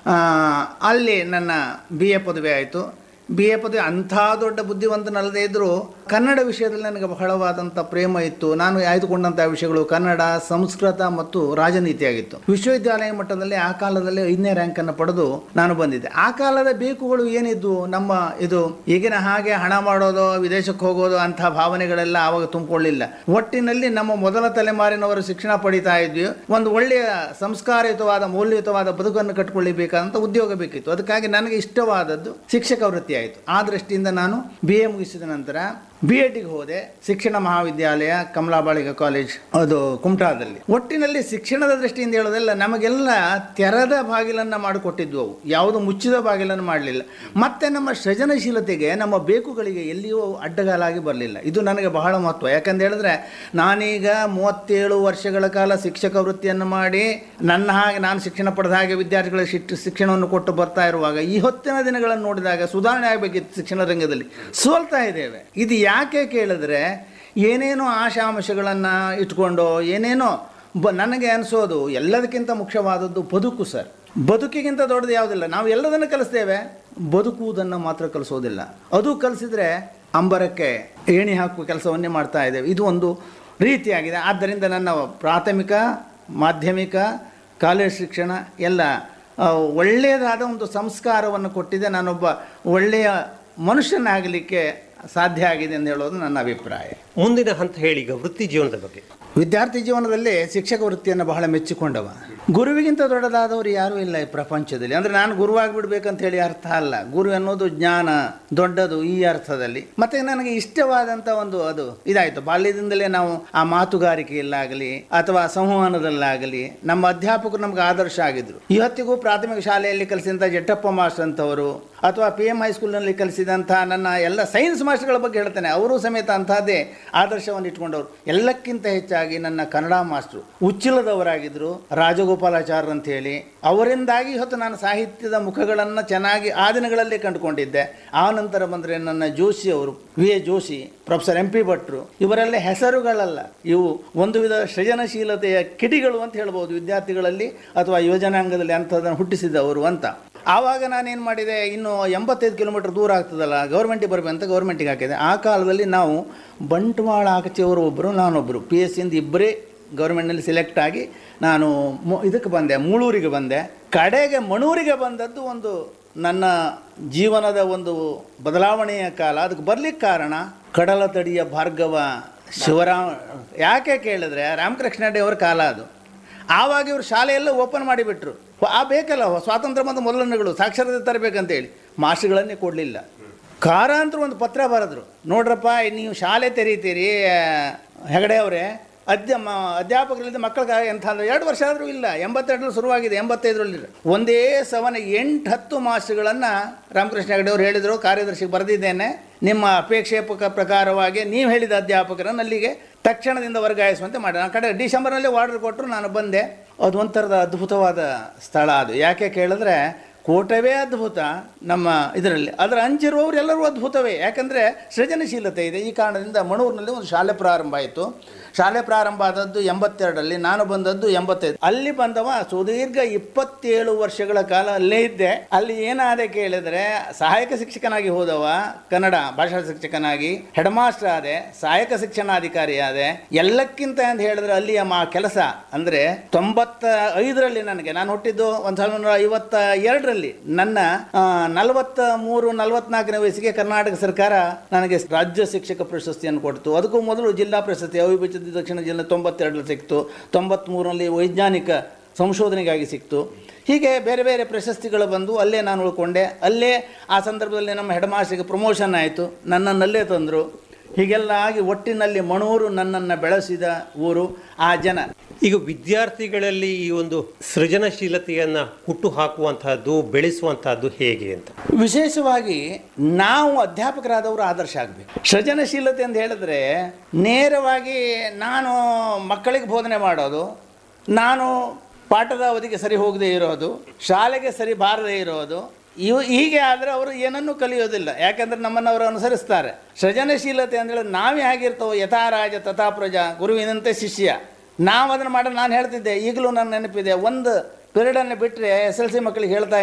ಆ, ಅಲ್ಲಿ ನನ್ನ ಬಿ ಎ ಪದವಿ ಆಯಿತು ಬಿ ಎ ಪದವಿ ಅಂಥ ದೊಡ್ಡ ಬುದ್ಧಿವಂತನಲ್ಲದೆ ಇದ್ದರೂ ಕನ್ನಡ ವಿಷಯದಲ್ಲಿ ನನಗೆ ಬಹಳವಾದಂಥ ಪ್ರೇಮ ಇತ್ತು ನಾನು ಆಯ್ದುಕೊಂಡಂಥ ವಿಷಯಗಳು ಕನ್ನಡ ಸಂಸ್ಕೃತ ಮತ್ತು ರಾಜನೀತಿ ಆಗಿತ್ತು ವಿಶ್ವವಿದ್ಯಾಲಯ ಮಟ್ಟದಲ್ಲಿ ಆ ಕಾಲದಲ್ಲಿ ಐದನೇ ರ್ಯಾಂಕನ್ನು ಪಡೆದು ನಾನು ಬಂದಿದ್ದೆ ಆ ಕಾಲದ ಬೇಕುಗಳು ಏನಿದ್ವು ನಮ್ಮ ಇದು ಈಗಿನ ಹಾಗೆ ಹಣ ಮಾಡೋದು ವಿದೇಶಕ್ಕೆ ಹೋಗೋದು ಅಂಥ ಭಾವನೆಗಳೆಲ್ಲ ಆವಾಗ ತುಂಬಿಕೊಳ್ಳಿಲ್ಲ ಒಟ್ಟಿನಲ್ಲಿ ನಮ್ಮ ಮೊದಲ ತಲೆಮಾರಿನವರು ಶಿಕ್ಷಣ ಪಡಿತಾ ಇದ್ವಿ ಒಂದು ಒಳ್ಳೆಯ ಸಂಸ್ಕಾರಯುತವಾದ ಮೌಲ್ಯಯುತವಾದ ಬದುಕನ್ನು ಕಟ್ಕೊಳ್ಳಿಬೇಕಾದಂಥ ಉದ್ಯೋಗ ಬೇಕಿತ್ತು ಅದಕ್ಕಾಗಿ ನನಗೆ ಇಷ್ಟವಾದದ್ದು ಶಿಕ್ಷಕ ವೃತ್ತಿ ಆಯಿತು ಆ ದೃಷ್ಟಿಯಿಂದ ನಾನು ಬಿ ಎ ಮುಗಿಸಿದ ನಂತರ ಬಿ ಎಡ್ಗೆ ಹೋದೆ ಶಿಕ್ಷಣ ಮಹಾವಿದ್ಯಾಲಯ ಕಮಲಾಬಾಳಿಗ ಕಾಲೇಜ್ ಅದು ಕುಮಟಾದಲ್ಲಿ ಒಟ್ಟಿನಲ್ಲಿ ಶಿಕ್ಷಣದ ದೃಷ್ಟಿಯಿಂದ ಹೇಳೋದೆಲ್ಲ ನಮಗೆಲ್ಲ ತೆರೆದ ಬಾಗಿಲನ್ನು ಮಾಡಿಕೊಟ್ಟಿದ್ವು ಅವು ಯಾವುದು ಮುಚ್ಚಿದ ಬಾಗಿಲನ್ನು ಮಾಡಲಿಲ್ಲ ಮತ್ತೆ ನಮ್ಮ ಸೃಜನಶೀಲತೆಗೆ ನಮ್ಮ ಬೇಕುಗಳಿಗೆ ಎಲ್ಲಿಯೂ ಅಡ್ಡಗಾಲಾಗಿ ಬರಲಿಲ್ಲ ಇದು ನನಗೆ ಬಹಳ ಮಹತ್ವ ಯಾಕಂತ ಹೇಳಿದ್ರೆ ನಾನೀಗ ಮೂವತ್ತೇಳು ವರ್ಷಗಳ ಕಾಲ ಶಿಕ್ಷಕ ವೃತ್ತಿಯನ್ನು ಮಾಡಿ ನನ್ನ ಹಾಗೆ ನಾನು ಶಿಕ್ಷಣ ಪಡೆದ ಹಾಗೆ ವಿದ್ಯಾರ್ಥಿಗಳ ಶಿಟ್ ಶಿಕ್ಷಣವನ್ನು ಕೊಟ್ಟು ಬರ್ತಾ ಇರುವಾಗ ಈ ಹೊತ್ತಿನ ದಿನಗಳನ್ನು ನೋಡಿದಾಗ ಸುಧಾರಣೆ ಆಗಬೇಕಿತ್ತು ಶಿಕ್ಷಣ ರಂಗದಲ್ಲಿ ಸೋಲ್ತಾ ಇದ್ದೇವೆ ಇದು ಯಾಕೆ ಕೇಳಿದ್ರೆ ಏನೇನೋ ಆಶಾಂಶಗಳನ್ನು ಇಟ್ಕೊಂಡು ಏನೇನೋ ಬ ನನಗೆ ಅನಿಸೋದು ಎಲ್ಲದಕ್ಕಿಂತ ಮುಖ್ಯವಾದದ್ದು ಬದುಕು ಸರ್ ಬದುಕಿಗಿಂತ ದೊಡ್ಡದು ಯಾವುದಿಲ್ಲ ನಾವು ಎಲ್ಲದನ್ನು ಕಲಿಸ್ತೇವೆ ಬದುಕುವುದನ್ನು ಮಾತ್ರ ಕಲಿಸೋದಿಲ್ಲ ಅದು ಕಲಿಸಿದ್ರೆ ಅಂಬರಕ್ಕೆ ಏಣಿ ಹಾಕುವ ಕೆಲಸವನ್ನೇ ಮಾಡ್ತಾ ಇದ್ದೇವೆ ಇದು ಒಂದು ರೀತಿಯಾಗಿದೆ ಆದ್ದರಿಂದ ನನ್ನ ಪ್ರಾಥಮಿಕ ಮಾಧ್ಯಮಿಕ ಕಾಲೇಜ್ ಶಿಕ್ಷಣ ಎಲ್ಲ ಆ, ಒಳ್ಳೆಯದಾದ ಒಂದು ಸಂಸ್ಕಾರವನ್ನು ಕೊಟ್ಟಿದೆ ನಾನೊಬ್ಬ ಒಳ್ಳೆಯ ಮನುಷ್ಯನಾಗಲಿಕ್ಕೆ ಸಾಧ್ಯ ಆಗಿದೆ ಎಂದು ಹೇಳೋದು ನನ್ನ ಅಭಿಪ್ರಾಯ ಮುಂದಿನ ಹಂತ ಹೇಳಿ ಈಗ ವೃತ್ತಿ ಜೀವನದ ಬಗ್ಗೆ ವಿದ್ಯಾರ್ಥಿ ಜೀವನದಲ್ಲಿ ಶಿಕ್ಷಕ ವೃತ್ತಿಯನ್ನು ಬಹಳ ಮೆಚ್ಚಿಕೊಂಡವ ಗುರುವಿಗಿಂತ ದೊಡ್ಡದಾದವರು ಯಾರೂ ಇಲ್ಲ ಈ ಪ್ರಪಂಚದಲ್ಲಿ ಅಂದರೆ ನಾನು ಗುರುವಾಗಿಬಿಡ್ಬೇಕಂತ ಹೇಳಿ ಅರ್ಥ ಅಲ್ಲ ಗುರು ಅನ್ನೋದು ಜ್ಞಾನ ದೊಡ್ಡದು ಈ ಅರ್ಥದಲ್ಲಿ ಮತ್ತೆ ನನಗೆ ಇಷ್ಟವಾದಂಥ ಒಂದು ಅದು ಇದಾಯಿತು ಬಾಲ್ಯದಿಂದಲೇ ನಾವು ಆ ಮಾತುಗಾರಿಕೆಯಲ್ಲಾಗಲಿ ಅಥವಾ ಸಂವಹನದಲ್ಲಾಗಲಿ ನಮ್ಮ ಅಧ್ಯಾಪಕರು ನಮ್ಗೆ ಆದರ್ಶ ಆಗಿದ್ರು ಇವತ್ತಿಗೂ ಪ್ರಾಥಮಿಕ ಶಾಲೆಯಲ್ಲಿ ಕಲಿಸಿದಂಥ ಜಟ್ಟಪ್ಪ ಮಾಸ್ಟರ್ ಅಂತವರು ಅಥವಾ ಪಿ ಎಮ್ ಹೈಸ್ಕೂಲ್ನಲ್ಲಿ ಕಲಿಸಿದಂಥ ನನ್ನ ಎಲ್ಲ ಸೈನ್ಸ್ ಮಾಸ್ಟರ್ಗಳ ಬಗ್ಗೆ ಹೇಳ್ತೇನೆ ಅವರು ಸಮೇತ ಅಂತಹದ್ದೇ ಆದರ್ಶವನ್ನು ಇಟ್ಕೊಂಡವರು ಎಲ್ಲಕ್ಕಿಂತ ಹೆಚ್ಚಾಗಿ ನನ್ನ ಕನ್ನಡ ಮಾಸ್ಟ್ರು ಉಚ್ಚಿಲದವರಾಗಿದ್ದರು ರಾಜಗೋಪಾಲಾಚಾರ್ಯ ಅಂತ ಹೇಳಿ ಅವರಿಂದಾಗಿ ಇವತ್ತು ನಾನು ಸಾಹಿತ್ಯದ ಮುಖಗಳನ್ನು ಚೆನ್ನಾಗಿ ಆ ದಿನಗಳಲ್ಲಿ ಕಂಡುಕೊಂಡಿದ್ದೆ ಆ ನಂತರ ಬಂದರೆ ನನ್ನ ಜೋಶಿ ಅವರು ವಿ ಎ ಜೋಶಿ ಪ್ರೊಫೆಸರ್ ಎಂ ಪಿ ಭಟ್ರು ಇವರೆಲ್ಲ ಹೆಸರುಗಳಲ್ಲ ಇವು ಒಂದು ವಿಧ ಸೃಜನಶೀಲತೆಯ ಕಿಡಿಗಳು ಅಂತ ಹೇಳ್ಬೋದು ವಿದ್ಯಾರ್ಥಿಗಳಲ್ಲಿ ಅಥವಾ ಯೋಜನಾಂಗದಲ್ಲಿ ಅಂಥದ್ದನ್ನು ಹುಟ್ಟಿಸಿದವರು ಅಂತ ಆವಾಗ ನಾನೇನು ಮಾಡಿದೆ ಇನ್ನು ಎಂಬತ್ತೈದು ಕಿಲೋಮೀಟರ್ ದೂರ ಆಗ್ತದಲ್ಲ ಗೌರ್ಮೆಂಟಿಗೆ ಬರಬೇಕು ಅಂತ ಗೌರ್ಮೆಂಟಿಗೆ ಹಾಕಿದೆ ಆ ಕಾಲದಲ್ಲಿ ನಾವು ಬಂಟ್ವಾಳ ಆಕಚೆಯವರು ಒಬ್ಬರು ನಾನೊಬ್ಬರು ಪಿ ಎಸ್ ಸಿಯಿಂದ ಇಬ್ಬರೇ ಗೌರ್ಮೆಂಟ್ನಲ್ಲಿ ಸೆಲೆಕ್ಟ್ ಆಗಿ ನಾನು ಮು ಇದಕ್ಕೆ ಬಂದೆ ಮೂಳೂರಿಗೆ ಬಂದೆ ಕಡೆಗೆ ಮಣೂರಿಗೆ ಬಂದದ್ದು ಒಂದು ನನ್ನ ಜೀವನದ ಒಂದು ಬದಲಾವಣೆಯ ಕಾಲ ಅದಕ್ಕೆ ಬರ್ಲಿಕ್ಕೆ ಕಾರಣ ಕಡಲ ತಡಿಯ ಭಾರ್ಗವ ಶಿವರಾಮ ಯಾಕೆ ಕೇಳಿದ್ರೆ ರಾಮಕೃಷ್ಣ ಅಡ್ಡಿ ಅವರ ಕಾಲ ಅದು ಆವಾಗ ಇವರು ಶಾಲೆಯೆಲ್ಲ ಓಪನ್ ಮಾಡಿಬಿಟ್ರು ಆ ಬೇಕಲ್ಲ ಸ್ವಾತಂತ್ರ್ಯ ಮತ್ತು ಮೊದಲನೆಗಳು ಸಾಕ್ಷರತೆ ತರಬೇಕಂತೇಳಿ ಮಾಸ್ಟರ್ಗಳನ್ನೇ ಕೊಡಲಿಲ್ಲ ಕಾರಾಂತರ ಒಂದು ಪತ್ರ ಬರೆದ್ರು ನೋಡ್ರಪ್ಪ ನೀವು ಶಾಲೆ ತೆರೀತೀರಿ ಹೆಗಡೆ ಅವರೇ ಅಧ್ಯ ಮ ಅಧ್ಯಾಪಕರಿಂದ ಮಕ್ಕಳಿಗೆ ಎಂಥ ಅಂದ್ರೆ ಎರಡು ವರ್ಷ ಆದರೂ ಇಲ್ಲ ಎಂಬತ್ತೆರಡರಲ್ಲಿ ಶುರುವಾಗಿದೆ ಎಂಬತ್ತೈದರಲ್ಲಿ ಒಂದೇ ಸವನ ಎಂಟು ಹತ್ತು ಮಾಸ್ಟರ್ಗಳನ್ನು ರಾಮಕೃಷ್ಣ ಹೆಗಡೆ ಅವರು ಹೇಳಿದರು ಕಾರ್ಯದರ್ಶಿಗೆ ಬರೆದಿದ್ದೇನೆ ನಿಮ್ಮ ಅಪೇಕ್ಷೆ ಪಕ ಪ್ರಕಾರವಾಗಿ ನೀವು ಹೇಳಿದ ಅಧ್ಯಾಪಕರನ್ನು ಅಲ್ಲಿಗೆ ತಕ್ಷಣದಿಂದ ವರ್ಗಾಯಿಸುವಂತೆ ಮಾಡಿ ನಾನು ಕಡೆ ಡಿಸೆಂಬರ್ನಲ್ಲಿ ಆರ್ಡರ್ ಕೊಟ್ಟರು ನಾನು ಬಂದೆ ಅದು ಒಂಥರದ ಅದ್ಭುತವಾದ ಸ್ಥಳ ಅದು ಯಾಕೆ ಕೇಳಿದ್ರೆ ಕೋಟವೇ ಅದ್ಭುತ ನಮ್ಮ ಇದರಲ್ಲಿ ಅದರ ಅಂಚಿರುವವರು ಎಲ್ಲರೂ ಅದ್ಭುತವೇ ಯಾಕಂದರೆ ಸೃಜನಶೀಲತೆ ಇದೆ ಈ ಕಾರಣದಿಂದ ಮಣೂರಿನಲ್ಲಿ ಒಂದು ಶಾಲೆ ಪ್ರಾರಂಭ ಆಯಿತು ಶಾಲೆ ಪ್ರಾರಂಭ ಆದದ್ದು ಎಂಬತ್ತೆರಡರಲ್ಲಿ ನಾನು ಬಂದದ್ದು ಎಂಬತ್ತೈದು ಅಲ್ಲಿ ಬಂದವ ಸುದೀರ್ಘ ಇಪ್ಪತ್ತೇಳು ವರ್ಷಗಳ ಕಾಲ ಅಲ್ಲೇ ಇದ್ದೆ ಅಲ್ಲಿ ಏನಾದೆ ಕೇಳಿದ್ರೆ ಸಹಾಯಕ ಶಿಕ್ಷಕನಾಗಿ ಹೋದವ ಕನ್ನಡ ಭಾಷಾ ಶಿಕ್ಷಕನಾಗಿ ಹೆಡ್ ಮಾಸ್ಟರ್ ಆದೆ ಸಹಾಯಕ ಶಿಕ್ಷಣಾಧಿಕಾರಿ ಆದೆ ಎಲ್ಲಕ್ಕಿಂತ ಅಂತ ಹೇಳಿದ್ರೆ ಅಲ್ಲಿಯ ಮಾ ಕೆಲಸ ಅಂದರೆ ತೊಂಬತ್ತ ಐದರಲ್ಲಿ ನನಗೆ ನಾನು ಹುಟ್ಟಿದ್ದು ಒಂದು ಸಾವಿರದ ಒಂಬೈನೂರ ಐವತ್ತ ಎರಡರಲ್ಲಿ ನನ್ನ ನಲವತ್ತ ಮೂರು ನಲವತ್ನಾಲ್ಕನೇ ವಯಸ್ಸಿಗೆ ಕರ್ನಾಟಕ ಸರ್ಕಾರ ನನಗೆ ರಾಜ್ಯ ಶಿಕ್ಷಕ ಪ್ರಶಸ್ತಿಯನ್ನು ಕೊಡ್ತು ಅದಕ್ಕೂ ಮೊದಲು ಜಿಲ್ಲಾ ಪ್ರಶಸ್ತಿ ಅವಿಭಜಿತ ದಕ್ಷಿಣ ಜಿಲ್ಲೆ ತೊಂಬತ್ತೆರಡರಲ್ಲಿ ಸಿಕ್ತು ತೊಂಬತ್ತ್ಮೂರರಲ್ಲಿ ವೈಜ್ಞಾನಿಕ ಸಂಶೋಧನೆಗಾಗಿ ಸಿಕ್ತು ಹೀಗೆ ಬೇರೆ ಬೇರೆ ಪ್ರಶಸ್ತಿಗಳು ಬಂದು ಅಲ್ಲೇ ನಾನು ಉಳ್ಕೊಂಡೆ ಅಲ್ಲೇ ಆ ಸಂದರ್ಭದಲ್ಲಿ ನಮ್ಮ ಹೆಡ್ ಮಾಸ್ಟರ್ಗೆ ಪ್ರಮೋಷನ್ ಆಯಿತು ನನ್ನನ್ನಲ್ಲೇ ತಂದರು ಹೀಗೆಲ್ಲ ಆಗಿ ಒಟ್ಟಿನಲ್ಲಿ ಮಣೂರು ನನ್ನನ್ನು ಬೆಳೆಸಿದ ಊರು ಆ ಜನ ಈಗ ವಿದ್ಯಾರ್ಥಿಗಳಲ್ಲಿ ಈ ಒಂದು ಸೃಜನಶೀಲತೆಯನ್ನ ಹುಟ್ಟು ಹಾಕುವಂತಹದ್ದು ಬೆಳೆಸುವಂತಹದ್ದು ಹೇಗೆ ಅಂತ ವಿಶೇಷವಾಗಿ ನಾವು ಅಧ್ಯಾಪಕರಾದವರು ಆದರ್ಶ ಆಗಬೇಕು ಸೃಜನಶೀಲತೆ ಅಂತ ಹೇಳಿದ್ರೆ ನೇರವಾಗಿ ನಾನು ಮಕ್ಕಳಿಗೆ ಬೋಧನೆ ಮಾಡೋದು ನಾನು ಪಾಠದ ಅವಧಿಗೆ ಸರಿ ಹೋಗದೇ ಇರೋದು ಶಾಲೆಗೆ ಸರಿ ಬಾರದೇ ಇರೋದು ಇವು ಹೀಗೆ ಆದರೆ ಅವರು ಏನನ್ನೂ ಕಲಿಯೋದಿಲ್ಲ ಯಾಕಂದ್ರೆ ನಮ್ಮನ್ನು ಅವರು ಅನುಸರಿಸ್ತಾರೆ ಸೃಜನಶೀಲತೆ ಅಂದರೆ ನಾವೇ ಆಗಿರ್ತವೆ ಯಥಾ ರಾಜ ತಥಾ ಪ್ರಜಾ ಗುರುವಿನಂತೆ ಶಿಷ್ಯ ನಾವು ಅದನ್ನು ಮಾಡಿ ನಾನು ಹೇಳ್ತಿದ್ದೆ ಈಗಲೂ ನನ್ನ ನೆನಪಿದೆ ಒಂದು ಪಿರಿಯಡನ್ನು ಬಿಟ್ಟರೆ ಎಸ್ ಎಲ್ ಸಿ ಮಕ್ಕಳಿಗೆ ಹೇಳ್ತಾ